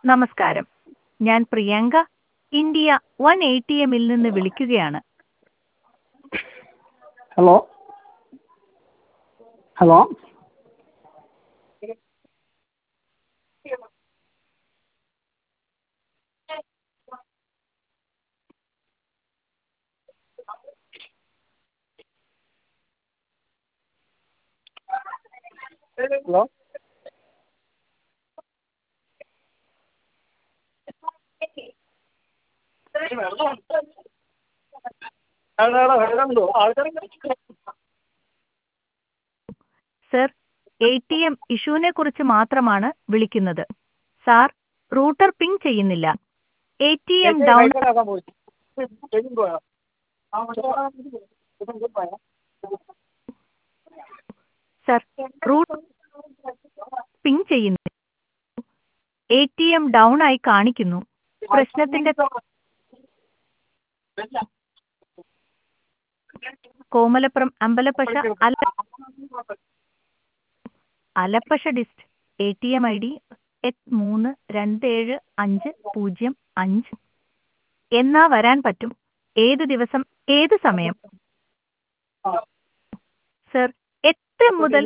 നമസ്കാരം ഞാൻ Priyanka India one A T എമ്മിൽ നിന്ന് വിളിക്കുകയാണ് hello hello hello sir A T M ഇഷ്യൂവിനെ കുറിച്ച് മാത്രമാണ് വിളിക്കുന്നത് സാർ റൂട്ടർ പിങ് ചെയ്യുന്നില്ല A T M down sir route ping ചെയ്യുന്നു എ ടി എം ഡൗൺ ആയി കാണിക്കുന്നു പ്രശ്നത്തിന്റെ കോമലപ്പുറം അമ്പലപ്പശ അല്ല അലപ്പശ ഡിസ്റ്റ് A T M I D എട്ട് മൂന്ന് രണ്ട് ഏഴ് അഞ്ച് പൂജ്യം അഞ്ച് എന്നാ വരാൻ പറ്റും ഏത് ദിവസം ഏത് സമയം സർ എത്ര മുതൽ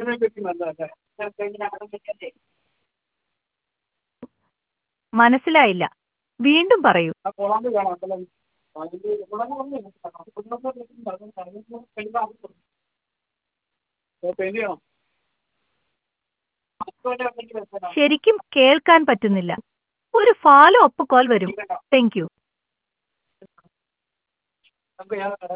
മനസ്സിലായില്ല വീണ്ടും പറയൂ ശരിക്കും കേൾക്കാൻ പറ്റുന്നില്ല ഒരു ഫാലോ അപ്പ് കോൾ വരും താങ്ക് യു